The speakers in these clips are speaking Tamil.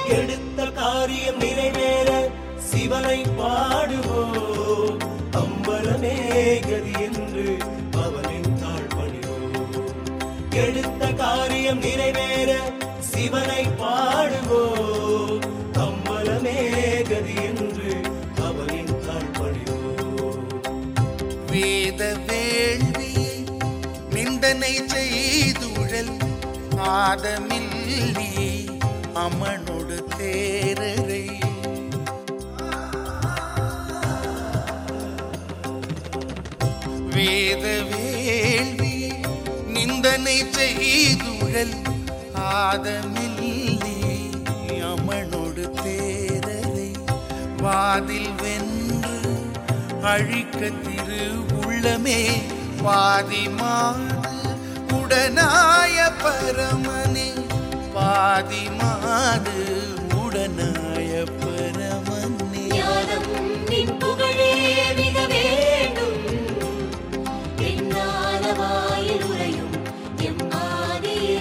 எடுத்த காரியம் நிறைவேற சிவனை பாடுவோம் அம்பலமே கதி என்று அவனின் தாழ் பணிவோம் எடுத்த காரியம் நிறைவேற சிவனை பாடுவோம் அம்பலமே கதி என்று அவனின் தாழ் பணிவோம் வேத வேள்வி நிந்தனை செய்துழல் ஆதமில்லி அமனொடு தேரரை வேத வேள்வி நிந்தனை செய்துழல் ஆதமில்லி அமனொடு தேரரை வாதில் வென்று அழிக்க திரு உள்ளமே வாதி மாது உடனாய பரமனே வாதி மாது உடனாய பரமனே ஞானம் நின் புகழே மிக வேண்டும் என்னால வாயில் உரையும் எம்மாதியே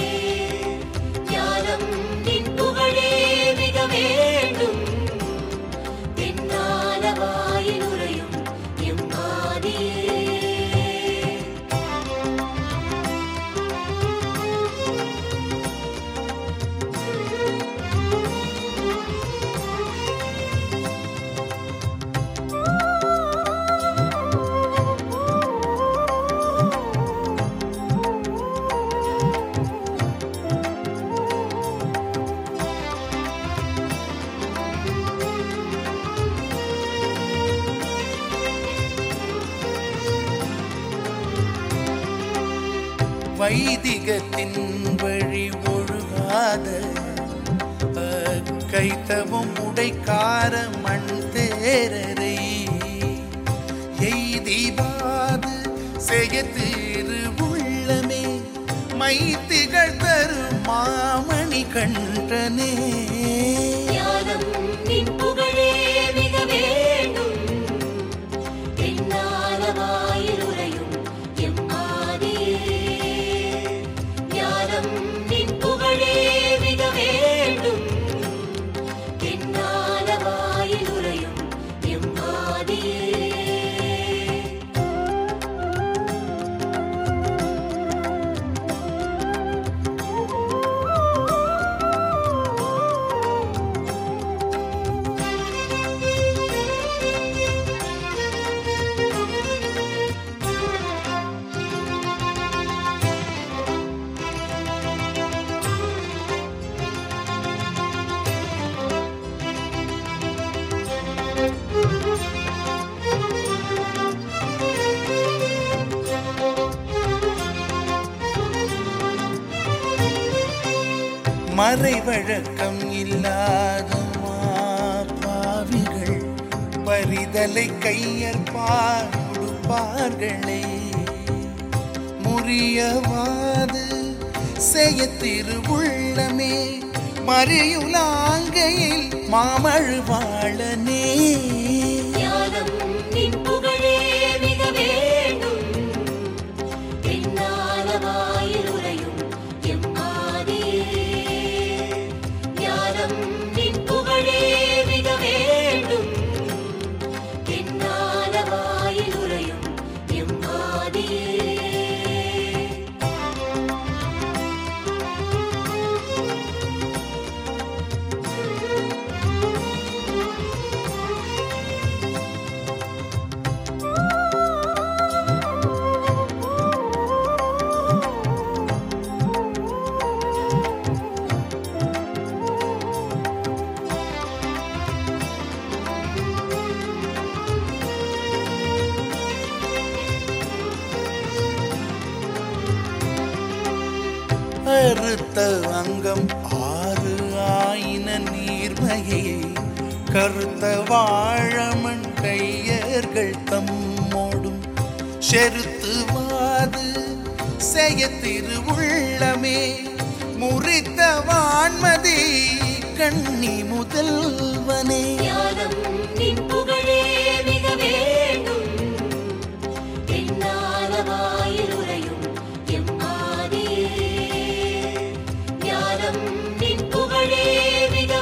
ஞானம் நின் புகழே மிக வேண்டும் என்னால வாயில் உரையும் எம்மாதியே வைதிகத்தின் வழி ஒழுகாத கைத்தவும் உடைக்கார மண் தேரரை எய்திவாது செய்ய திரு உள்ளமே மைத்திகள் தரும் மாமணி கண்டனே ஞானம் நின் புகழே மிக வேண்டும் என்னால வாயில் உரையும் எம்மாதியே ஞானம் நின் புகழே மிக வேண்டும் என்னால வாயில் உரையும் எம்மாதியே மறைவழக்கம் இல்லாத பாவிகள் பரிதலை கையற்பார் கொடுப்பார்களே முறியவாது செய்ய திருவுள்ளமே மறியுலாங்கையில் மாமழுவாளனே ஞானம் நின் புகழே மிக வேண்டும் என்னால வாயில் உரையும் எம்மாதியே ஞானம் நின் புகழே மிக வேண்டும் என்னால வாயில் உரையும் எம்மாதியே அறுத்த அங்கம் ஆறு ஆயின நீர்மையை கருத்த வாழமண் கையர்கள் தம்மோடும் செருத்துவாது செய்ய திருவுள்ளமே முறித்த வான்மதி கண்ணி முதல்வனே ஞானம் நின் புகழே மிக வேண்டும் என்னால வாயில் உரையும் எம்மாதியே ஞானம் நின் புகழே மிக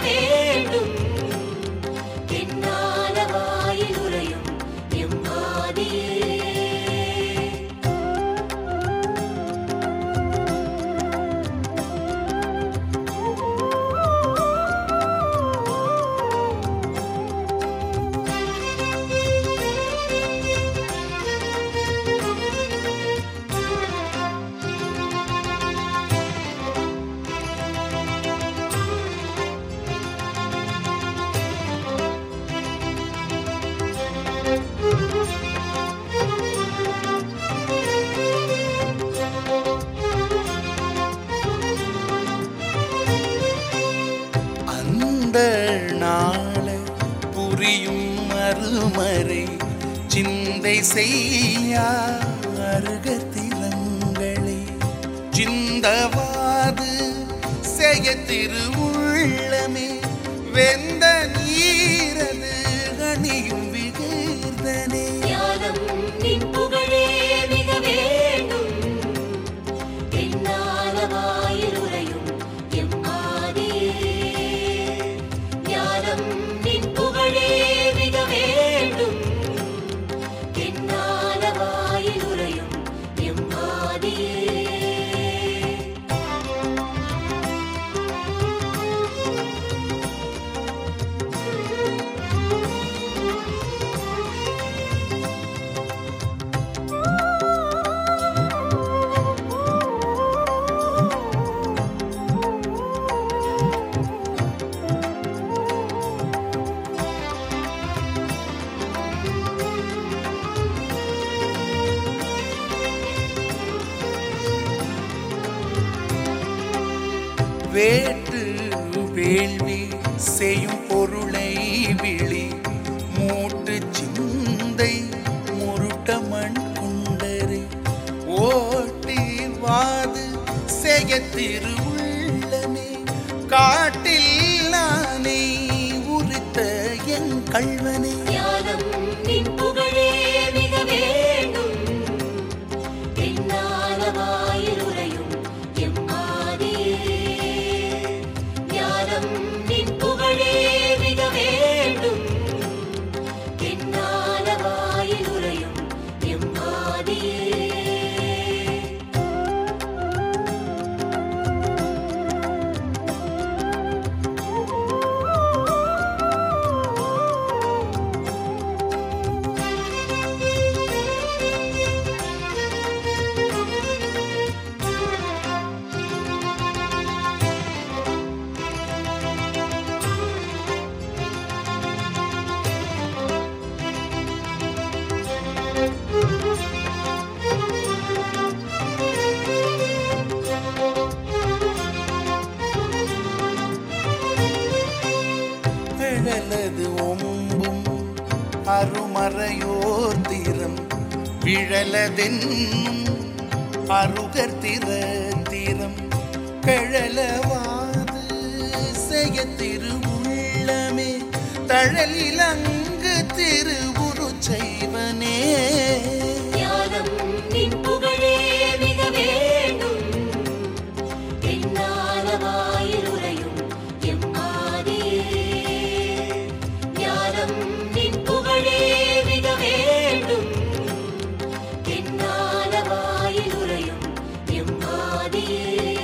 அந்த நாள புரியும் மறுமறை சிந்தை செய்யா அருகத்திலங்களே சிந்தவாது செய்ய திருவுள்ளமே வெந்த நீரது அணியும் விகிர்தனே ஞானம் நின் புகழே மிக வேண்டும் என்னால வாயில் உரையும் எம்மாதியே ஞானம் நின் புகழே மிக வேண்டும் என்னால வாயில் உரையும் எம்மாதியே வேட்டு வேள்வி செய்யும் பொருளை விழி மூட்டு சிந்தை முருட்ட மண் குண்டரை ஓட்டி வாது செய்ய திருவுள்ளமே காட்டில் நானே உரித்த என் கள்வனே ஞானம் நின் புகழே மிக வேண்டும் என்னால வாயில் உரையும் எம்மாதியே ஞானம் நின் புகழே மிக வேண்டும் என்னால வாயில் உரையும் எம்மாதியே விழலது ஒம்பும் அருமறையோர் தீரம் விழலதென்னும் அருகர் திற தீரம் கழலவாது செய்ய திருவுள்ளமே தழலில் அங்கு திருவுரு செய்வனே ஞானம் நின் புகழே மிக வேண்டும் என்னால வாயில் உரையும் எம்மாதியே ஞானம் நின் புகழே மிக வேண்டும் என்னால வாயில் உரையும் எம்மாதியே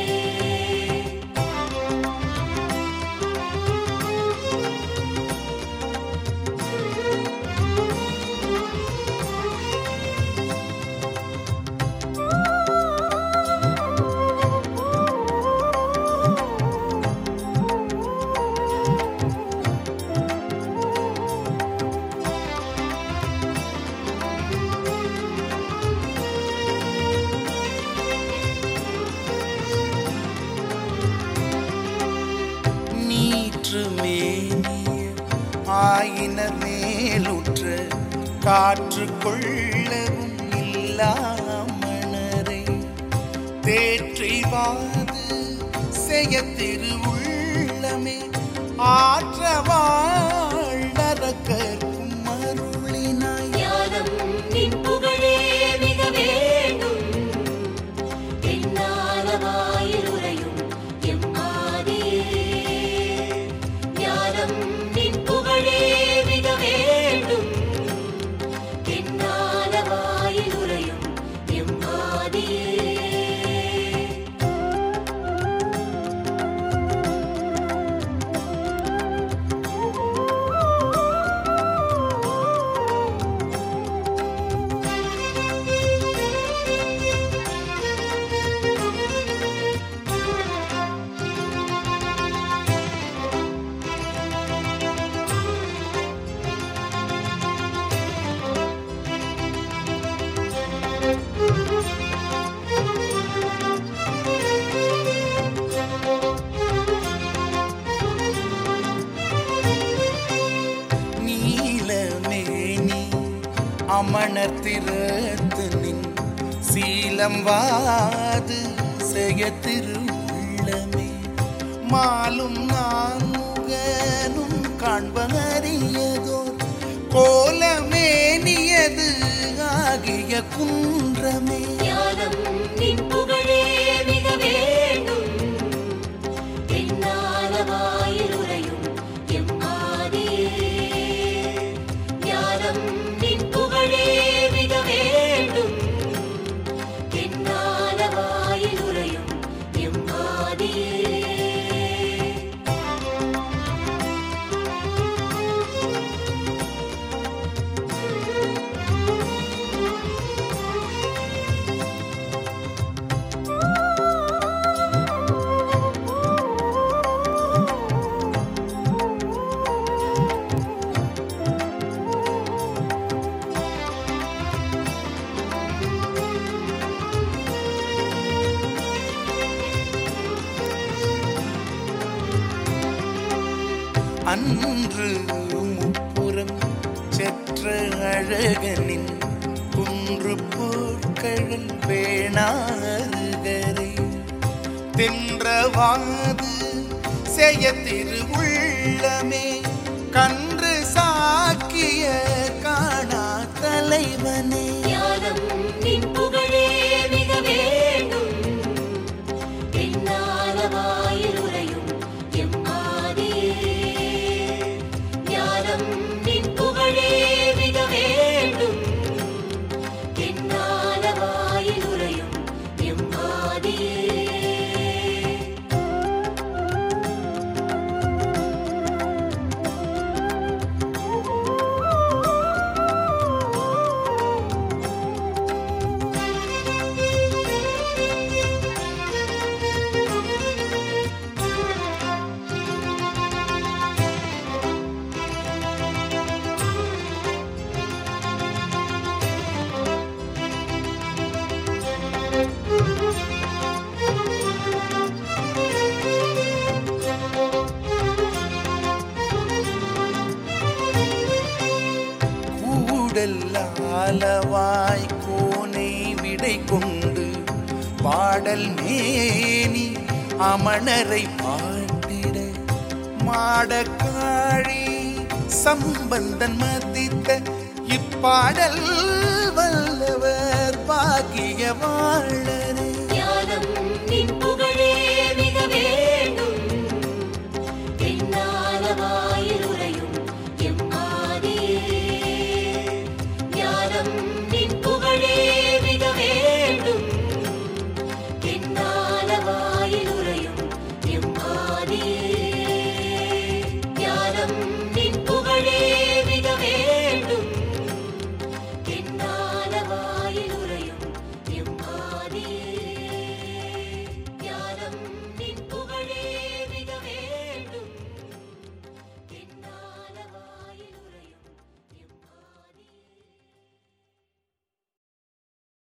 நீற்று மேனிய ஆயினர் மேலுற்ற காற்று கொள்ளவும் இல்லாமணரை தேற்றிவாது செய்ய திருவுள்ளமே ஆற்ற வாழ்நரக்கற்கும் அருளினாய் ஞானம் நின் புகழே மிக வேண்டும் என்னால வாயில் உரையும் எம்மாதியே ஞானம் நின் புகழே மிக வேண்டும் என்னால வாயில் உரையும் எம்மாதியே ஞானம் அமணர் திறத்து நின் சீலம் வாது செய்ய திருவுள்ளமே மாலும் நான் முகனும் காண்பனறியதோர் கோலமே நியது ஆகிய குன்றமே ஞானம் நின் புகழே மிக வேண்டும் என்னாலவாயில் உரையும் எம்மாதியே ஞானம் நின் புகழே மிக வேண்டும் என்னாலவாயில் உரையும் எம்மாதியே அன்று முப்புறம் செற்ற அழகனின் குன்று போர்க்கழல் பேணாறுகரை தென்றவாது செய்ய திருவுள்ளமே கன்று சாக்கிய காணா தலைவனே ஞானம் நின் புகழே மிக வேண்டும் என்னாலவாயில் உரையும் எம்மாதியே ஞானம் நின் புகழே மிக வேண்டும் என்னாலவாயில் உரையும் எம்மாதியே கூடல்லாலவாய் கோனை விடை கொண்டு பாடல் மேனி அமணரை பாட்டிட மாடக்காழி சம்பந்தன் மதித்த இப்பாடல் வல்லவர் பாக்கிய வாழரே